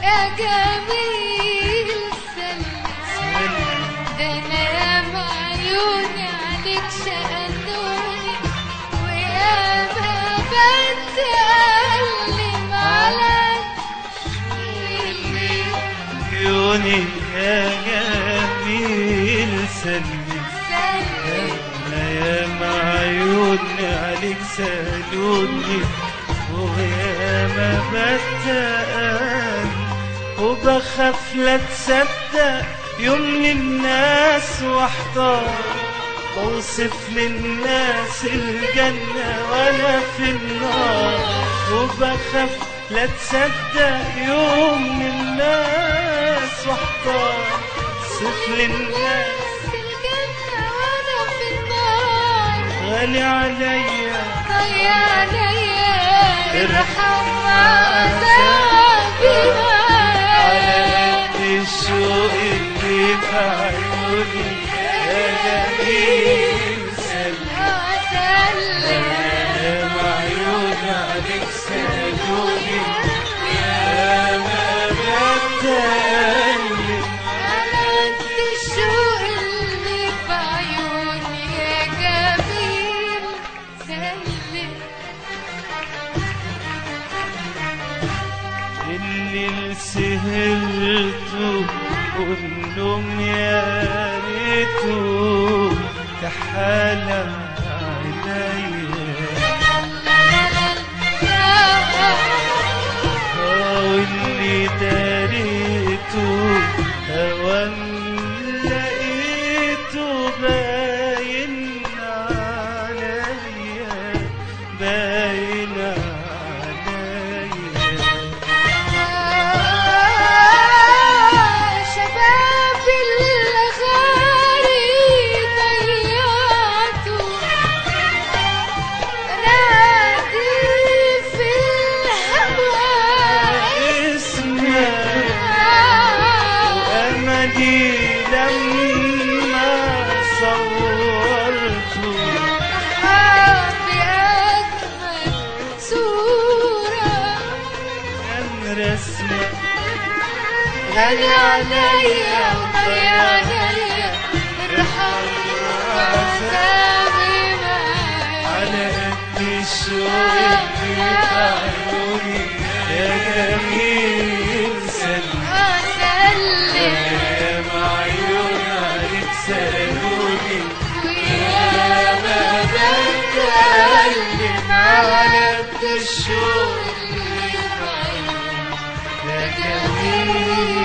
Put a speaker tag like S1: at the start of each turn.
S1: يا جميل سلم ده انا يا عيوني عليك شقلوني ويا ما بتألم على
S2: عيوني يا جميل سلمي
S1: سلم
S2: انا يا عيوني عليك سالوني ويا ما بتقل وبخاف لا تصدق يوم للناس واحتار بوصف للناس الجنة وانا في النار وبخاف لا تصدق يوم للناس واحتار صف للناس
S1: في الجنة وانا في النار
S2: غالي عليا
S1: يا عليا ارحم عذابي
S2: على قد الشوق اللي في عيوني يا جميل سلم
S1: سلم
S2: يا عيوني عليك سالوني يا ما بتقلب
S1: على قد الشوق اللي في عيوني يا جميل سلم
S2: اللي سهرته والنوم يا ريته كحالة عينيا واللي داريته هوام لقيته باين عليا باين عليا
S1: شباب الغالي ضيعته نادي في الهوى
S2: اسمك أملي لما صورته
S1: بأجمل صورة
S2: كان رسمك
S1: غالي عليا وغالي عليا ارحم عذابي معاك
S2: على قد الشوق اللي في عيوني يا جميل سلم
S1: أسلم
S2: يا معيون عليك سالوني
S1: ويا ما بتكلم على قد الشوق اللي في عيوني
S2: يا جميل